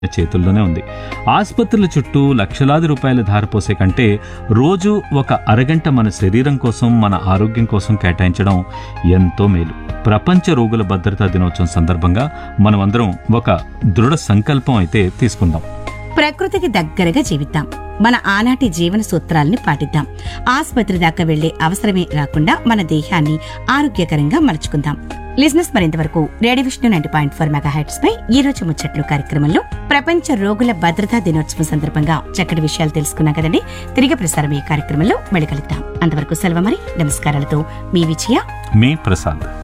చేతుల్లోనే ఉంది ఆసుపత్రుల చుట్టూ లక్షలాది రూపాయలు ధారపోసే కంటే రోజు ఒక అరగంట మన శరీరం కోసం మన ఆరోగ్యం కోసం కేటాయించడం ఎంతో మేలు ప్రపంచ రోగుల భద్రతా దినోత్సవం సందర్భంగా మనమందరం ఒక దృఢ సంకల్పం అయితే తీసుకుందాం ప్రకృతికి దగ్గరగా జీవిద్దాం మన ఆనాటి జీవన సూత్రాల్ని పాటిద్దాం ఆసుపత్రి దాకా వెళ్లే అవసరమే రాకుండా మన దేహాన్ని ఆరోగ్యకరంగా మలుచుకుందాం లిజినెస్ మరింతవరకు radio Vishnu ninety point four mega heights పై ఈ రోజు ముచ్చట్లు కార్యక్రమంలో ప్రపంచ రోగుల భద్రతా దినోత్సవం సందర్భంగా చక్కటి విషయాలు తెలుసుకున్నాం కదండి తిరిగి ప్రసారం ఈ కార్యక్రమంలో మళ్ళీ కలుద్దాం అంతవరకు సెలవు మరి నమస్కారాలతో మీ విజయ మీ ప్రసాద్